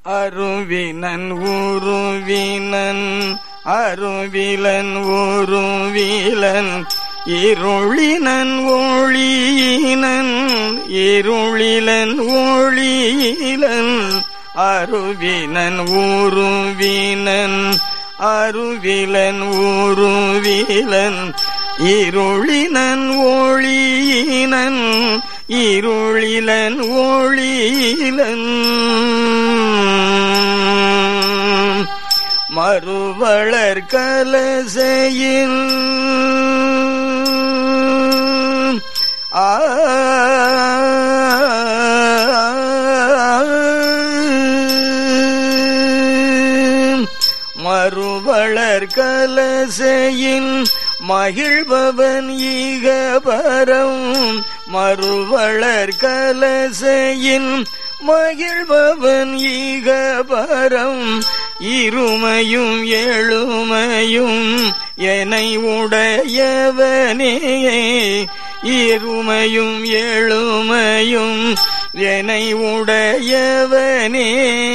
அருவினன் உருவினன் அருவிலன் உருவிலன் இருளினன் ஒளியினன் இருளிலன் ஒளியிலன் அருவினன் ஊருவினன் அருவிலன் ஊருவிலன் இருளினன் ஒளியினன் இருளிலன் ஒளியிலன் மறுவளர் கலசையில் ஆ மறுவளர் கலசையின் மகிழ்பவன் ஈகபரம் மறுவளர் கலசையின் மகிழ்பவன் ஈகபரம் இருமையும் எழுமையும் என்னை உடையவனே இருமையும் எழுமையும் என்னை உடையவனே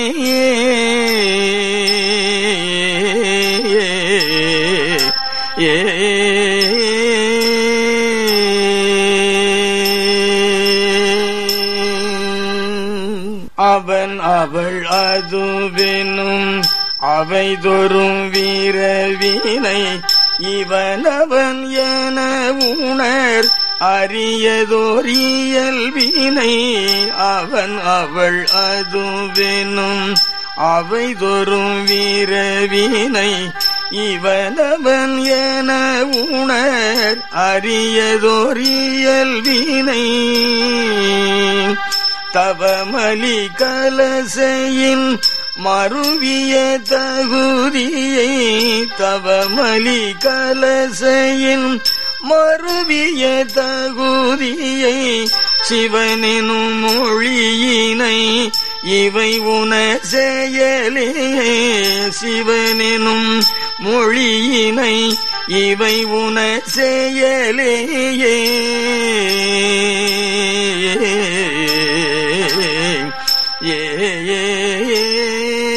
ஏ அவன் அவள் அதுவெனும் அவை தொறும் வீரவினை இவனவன் என உணர் அரியதோரியல் வினை அவன் அவள் அதுவெனும் அவை தொறும் வீரவினை இவனவன் என உணர் அரியதோரியல் வினை தவமலி கலசையின் மறுவிய தகுதியை தவமலி கலசையின் மறுவிய தகுதியை சிவனெனும் மொழியினை இவை உன செயலே சிவனெனும் மொழியினை இவை உன செயலேயே ஏ ஏ ஏ